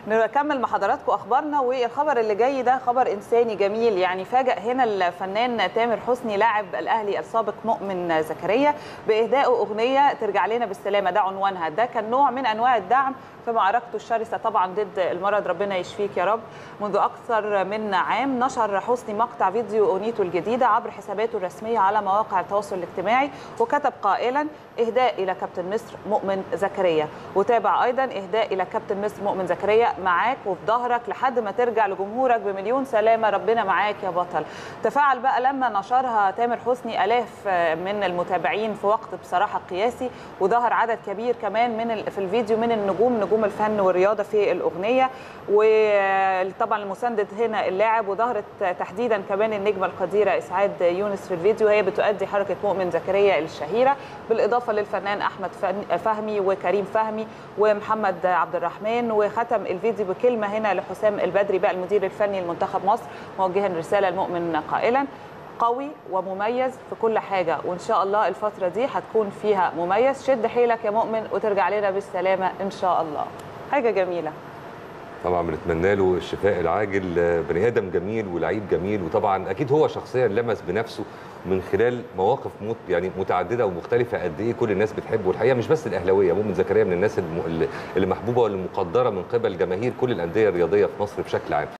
نكمل مع حضراتكم اخبارنا والخبر اللي جاي ده خبر انساني جميل يعني فاجأ هنا الفنان تامر حسني لاعب الاهلي السابق مؤمن زكريا باهدائه اغنيه ترجع لنا بالسلامه ده عنوانها ده كان نوع من انواع الدعم في معركته الشرسه طبعا ضد المرض ربنا يشفيك يا رب منذ اكثر من عام نشر حسني مقطع فيديو اغنيته الجديده عبر حساباته الرسميه على مواقع التواصل الاجتماعي وكتب قائلا اهداء الى كابتن مصر مؤمن زكريا وتابع ايضا اهداء الى كابتن مصر مؤمن زكريا معاك وفي ظهرك لحد ما ترجع لجمهورك بمليون سلامه ربنا معاك يا بطل تفاعل بقى لما نشرها تامر حسني الاف من المتابعين في وقت بصراحه قياسي وظهر عدد كبير كمان من في الفيديو من النجوم نجوم الفن والرياضه في الاغنيه وطبعا المساندة هنا اللاعب وظهرت تحديدا كمان النجمه القديره اسعاد يونس في الفيديو هي بتؤدي حركه مؤمن زكريا الشهيره بالاضافه للفنان احمد فهمي وكريم فهمي ومحمد عبد الرحمن وختم الفيديو بكلمه هنا لحسام البدري بقى المدير الفني لمنتخب مصر موجها رساله المؤمن قائلا قوي ومميز في كل حاجه وان شاء الله الفتره دي هتكون فيها مميز شد حيلك يا مؤمن وترجع لنا بالسلامه ان شاء الله حاجه جميله طبعا بنتمنى له الشفاء العاجل بني ادم جميل ولعيب جميل وطبعا اكيد هو شخصيا لمس بنفسه من خلال مواقف مت يعني متعدده ومختلفه قد ايه كل الناس بتحبه والحقيقه مش بس الاهلاويه مؤمن زكريا من الناس اللي محبوبه واللي مقدره من قبل جماهير كل الانديه الرياضيه في مصر بشكل عام